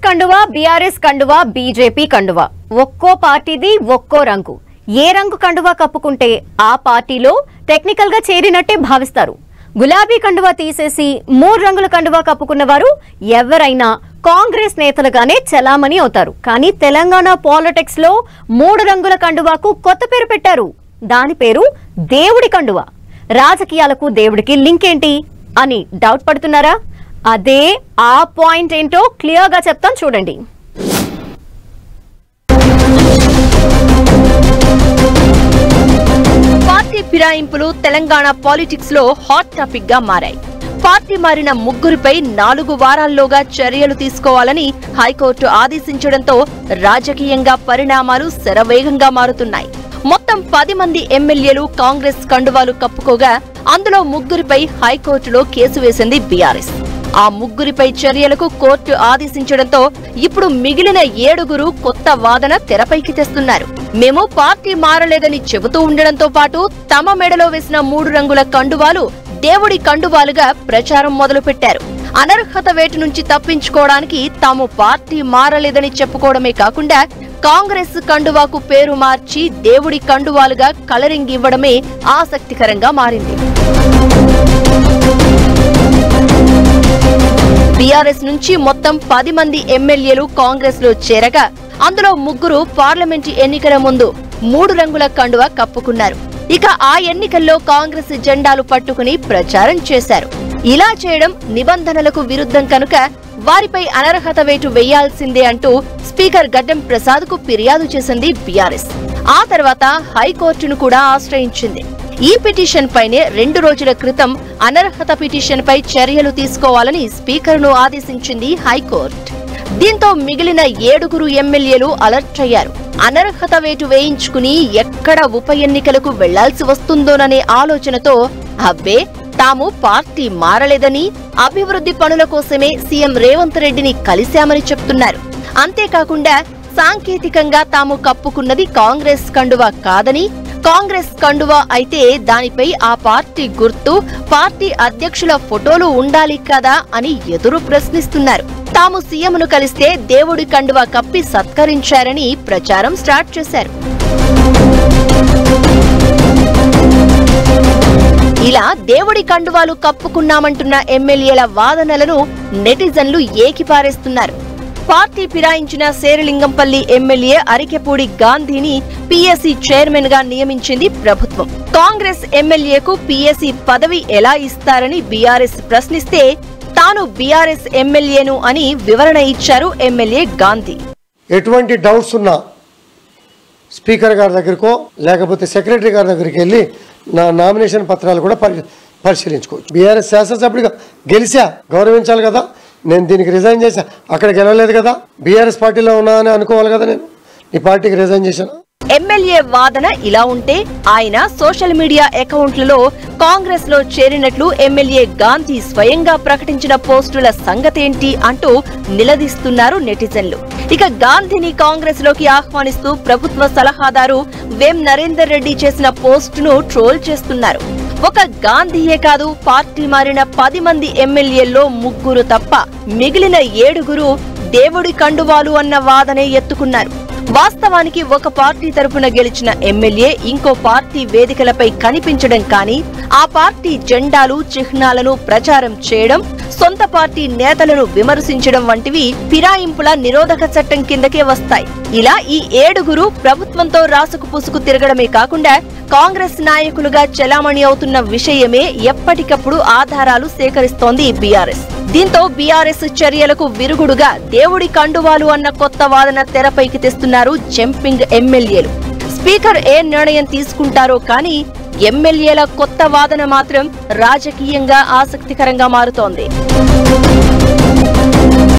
కండువా బీఆర్ఎస్ కండువా బీజేపీ కండువా ఒక్కో పార్టీది ఒక్కో రంగు ఏ రంగు కండువా కప్పుకుంటే ఆ పార్టీలో టెక్నికల్ గా చేరినట్టే భావిస్తారు గులాబీ కండువా తీసేసి మూడు రంగుల కండువా కప్పుకున్న వారు ఎవరైనా కాంగ్రెస్ నేతలుగానే చలామణి అవుతారు కానీ తెలంగాణ పాలిటిక్స్ లో మూడు రంగుల కండువాకు కొత్త పేరు పెట్టారు దాని పేరు దేవుడి కండువా రాజకీయాలకు దేవుడికి లింక్ ఏంటి అని డౌట్ పడుతున్నారా అదే ఆ పాయింట్ ఏంటో క్లియర్ గా చెప్తాం చూడండి పార్టీ ఫిరాయింపులు తెలంగాణ పాలిటిక్స్ లో హాట్ టాపిక్ గా మారాయి పార్టీ మారిన ముగ్గురిపై నాలుగు వారాల్లోగా చర్యలు తీసుకోవాలని హైకోర్టు ఆదేశించడంతో రాజకీయంగా పరిణామాలు శరవేగంగా మారుతున్నాయి మొత్తం పది మంది ఎమ్మెల్యేలు కాంగ్రెస్ కండువాలు కప్పుకోగా అందులో ముగ్గురిపై హైకోర్టులో కేసు వేసింది బీఆర్ఎస్ ఆ ముగ్గురిపై చర్యలకు కోర్టు ఆదేశించడంతో ఇప్పుడు మిగిలిన ఏడుగురు కొత్త వాదన తెరపైకి తెస్తున్నారు మేము పార్టీ మారలేదని చెబుతూ ఉండడంతో పాటు తమ మెడలో వేసిన మూడు రంగుల కండువాలు దేవుడి కండువాలుగా ప్రచారం మొదలుపెట్టారు అనర్హత వేటు నుంచి తప్పించుకోవడానికి తాము పార్టీ మారలేదని చెప్పుకోవడమే కాకుండా కాంగ్రెస్ కండువాకు పేరు మార్చి దేవుడి కండువాలుగా కలరింగ్ ఇవ్వడమే ఆసక్తికరంగా మారింది బీఆర్ఎస్ నుంచి మొత్తం పది మంది ఎమ్మెల్యేలు కాంగ్రెస్ లో చేరగా అందులో ముగ్గురు పార్లమెంటు ఎన్నికల ముందు మూడు రంగుల కండువా కప్పుకున్నారు ఇక ఆ ఎన్నికల్లో కాంగ్రెస్ జెండాలు పట్టుకుని ప్రచారం చేశారు ఇలా చేయడం నిబంధనలకు విరుద్ధం కనుక వారిపై అనర్హత వేటు వేయాల్సిందే అంటూ స్పీకర్ గడ్డం ప్రసాద్ కు ఫిర్యాదు చేసింది బీఆర్ఎస్ ఆ తర్వాత హైకోర్టును కూడా ఆశ్రయించింది ఈ పిటిషన్ పైనే రెండు రోజుల క్రితం అనర్హత పిటిషన్ పై చర్యలు తీసుకోవాలని స్పీకర్ను ఆదేశించింది హైకోర్టు దీంతో మిగిలిన ఏడుగురు ఎమ్మెల్యేలు అలర్ట్ అయ్యారు అనర్హత వేటు వేయించుకుని ఎక్కడ ఉప ఎన్నికలకు వెళ్లాల్సి వస్తుందోననే ఆలోచనతో అబ్బే తాము పార్టీ మారలేదని అభివృద్ధి పనుల కోసమే సీఎం రేవంత్ రెడ్డిని కలిశామని చెప్తున్నారు అంతేకాకుండా సాంకేతికంగా తాము కప్పుకున్నది కాంగ్రెస్ కండువా కాదని కాంగ్రెస్ కండువా అయితే దానిపై ఆ పార్టీ గుర్తు పార్టీ అధ్యక్షుల ఫోటోలు ఉండాలి కదా అని ఎదురు ప్రశ్నిస్తున్నారు తాము సీఎంను కలిస్తే దేవుడి కండువా కప్పి సత్కరించారని ప్రచారం స్టార్ట్ చేశారు ఇలా దేవుడి కండువాలు కప్పుకున్నామంటున్న ఎమ్మెల్యేల వాదనలను నెటిజన్లు ఏకిపారేస్తున్నారు పార్టీ ఫిరాయించిన శేరలింగంపల్లి ఎమ్మెల్యే అరికెపూడి గాంధీని పీఎస్సీ చైర్మన్ గా నియమించింది ప్రభుత్వం కాంగ్రెస్ ఎమ్మెల్యేకు పీఎస్సీ పదవి ఎలా ఇస్తారని బీఆర్ఎస్ ప్రశ్నిస్తే తాను బీఆర్ఎస్ ఎమ్మెల్యేను అని వివరణ ఇచ్చారు ఎమ్మెల్యే గాంధీ ఎటువంటి డౌట్స్ ఉన్నా స్పీకర్ గారి దగ్గరకో లేకపోతే సెక్రటరీ గారి దగ్గరికి వెళ్ళి నా నామినేషన్ పత్రాలు కూడా పరి పరిశీలించుకోవచ్చు బీఆర్ఎస్ శాసనసభ్యుడిగా గెలిచా గౌరవించాలి కదా నేను దీనికి రిజైన్ చేశా అక్కడ గెలవలేదు కదా బీఆర్ఎస్ పార్టీలో ఉన్నా అని అనుకోవాలి కదా నేను ఈ పార్టీకి రిజైన్ చేశాను ఎమ్మెల్యే వాదన ఇలా ఉంటే ఆయన సోషల్ మీడియా అకౌంట్లలో కాంగ్రెస్ లో చేరినట్లు ఎమ్మెల్యే గాంధీ స్వయంగా ప్రకటించిన పోస్టుల సంగతేంటి అంటూ నిలదీస్తున్నారు నెటిజన్లు ఇక గాంధీని కాంగ్రెస్ లోకి ఆహ్వానిస్తూ ప్రభుత్వ సలహాదారు వేం నరేందర్ రెడ్డి చేసిన పోస్టును ట్రోల్ చేస్తున్నారు ఒక గాంధీయే కాదు పార్టీ మారిన పది మంది ఎమ్మెల్యేల్లో ముగ్గురు తప్ప మిగిలిన ఏడుగురు దేవుడి కండువాలు అన్న వాదనే ఎత్తుకున్నారు వాస్తవానికి ఒక పార్టీ తరపున గెలిచిన ఎమ్మెల్యే ఇంకో పార్టీ వేదికలపై కనిపించడం కానీ ఆ పార్టీ జెండాలు చిహ్నాలను ప్రచారం చేయడం సొంత పార్టీ నేతలను విమర్శించడం వంటివి ఫిరాయింపుల నిరోధక చట్టం కిందకే వస్తాయి ఇలా ఈ ఏడుగురు ప్రభుత్వంతో రాసుకు పుసుకు తిరగడమే కాకుండా కాంగ్రెస్ నాయకులుగా చెలామణి అవుతున్న విషయమే ఎప్పటికప్పుడు ఆధారాలు సేకరిస్తోంది బీఆర్ఎస్ దీంతో బీఆర్ఎస్ చర్యలకు విరుగుడుగా దేవుడి కండువాలు అన్న కొత్త వాదన తెరపైకి తెస్తున్నారు జంపింగ్ ఎమ్మెల్యేలు స్పీకర్ ఏ నిర్ణయం తీసుకుంటారో కానీ ఎమ్మెల్యేల కొత్త వాదన మాత్రం రాజకీయంగా ఆసక్తికరంగా మారుతోంది